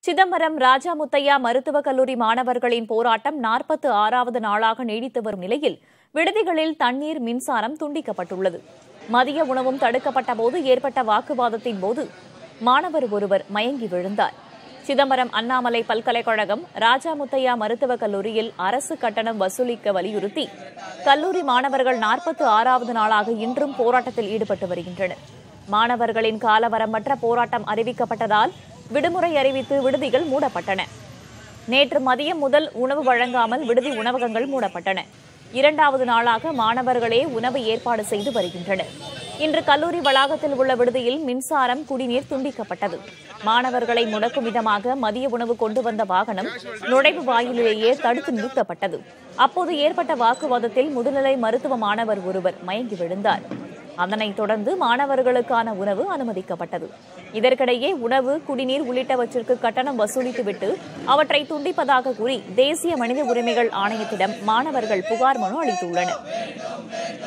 சிதம்பரம் ராஜா முத்தையா மருத்துவக் கல்லூரி மாணவர்களின் போராட்டம் நாற்பத்து ஆறாவது நாளாக நீடித்து வரும் நிலையில் விடுதிகளில் தண்ணீர் மின்சாரம் துண்டிக்கப்பட்டுள்ளது மதிய உணவும் தடுக்கப்பட்ட போது ஏற்பட்ட வாக்குவாதத்தின் போது மாணவர் ஒருவர் மயங்கி விழுந்தார் சிதம்பரம் அண்ணாமலை பல்கலைக்கழகம் ராஜா முத்தையா மருத்துவக் கல்லூரியில் அரசு கட்டணம் வசூலிக்க வலியுறுத்தி கல்லூரி மாணவர்கள் நாற்பத்து ஆறாவது நாளாக இன்றும் போராட்டத்தில் ஈடுபட்டு வருகின்றனர் மாணவர்களின் காலவரம்பற்ற போராட்டம் அறிவிக்கப்பட்டதால் விடுமுறை அறிவித்து விடுதிகள் மூடப்பட்டன நேற்று மதியம் முதல் உணவு வழங்காமல் விடுதி உணவகங்கள் மூடப்பட்டன இரண்டாவது நாளாக மாணவர்களே உணவு ஏற்பாடு செய்து வருகின்றனர் இன்று கல்லூரி வளாகத்தில் உள்ள விடுதியில் மின்சாரம் குடிநீர் துண்டிக்கப்பட்டது மாணவர்களை முடக்கும் விதமாக மதிய உணவு கொண்டு வந்த வாகனம் நுழைவு வாயிலேயே தடுத்து நிறுத்தப்பட்டது அப்போது ஏற்பட்ட வாக்குவாதத்தில் முதுநிலை மருத்துவ மாணவர் ஒருவர் மயங்கி விழுந்தார் அதனைத் தொடர்ந்து மாணவர்களுக்கான உணவு அனுமதிக்கப்பட்டது இதற்கிடையே உணவு குடிநீர் உள்ளிட்டவற்றிற்கு கட்டணம் வசூலித்துவிட்டு அவற்றை துண்டிப்பதாக கூறி தேசிய மனித உரிமைகள் ஆணையத்திடம் மாணவர்கள் புகார் மனு அளித்துள்ளனர்